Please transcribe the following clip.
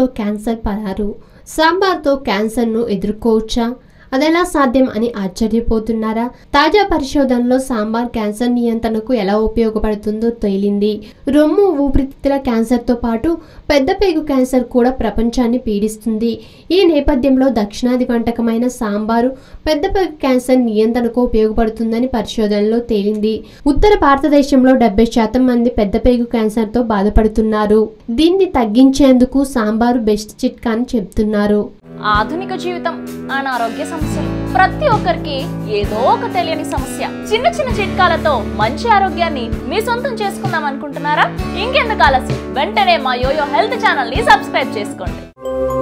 cancer పరారు సాంబార్తో క్యాన్సర్ను ఎదుర్కోవచ్చా అదెలా సాధ్యం అని ఆశ్చర్యపోతున్నారా తాజా పరిశోధనలో సాంబార్ క్యాన్సర్ నియంత్రణకు ఎలా ఉపయోగపడుతుందో తేలింది రొమ్ము ఊపిరితిత్తుల క్యాన్సర్తో పాటు పెద్ద పేగు క్యాన్సర్ కూడా ప్రపంచాన్ని పీడిస్తుంది ఈ నేపథ్యంలో దక్షిణాది వంటకమైన సాంబారు పెద్ద పేగు క్యాన్సర్ నియంత్రణకు ఉపయోగపడుతుందని పరిశోధనలో తేలింది ఉత్తర భారతదేశంలో డెబ్బై శాతం మంది పెద్ద పేగు క్యాన్సర్తో బాధపడుతున్నారు దీన్ని తగ్గించేందుకు సాంబారు బెస్ట్ చిట్కా అని చెప్తున్నారు ఆధునిక జీవితం అనారోగ్య సమస్యలు ప్రతి ఒక్కరికి ఏదో ఒక తెలియని సమస్య చిన్న చిన్న చిట్కాలతో మంచి ఆరోగ్యాన్ని మీ సొంతం చేసుకుందాం అనుకుంటున్నారా ఇంకెందుకు ఆలస్యం వెంటనే మా యోయో హెల్త్ ఛానల్ ని సబ్స్క్రైబ్ చేసుకోండి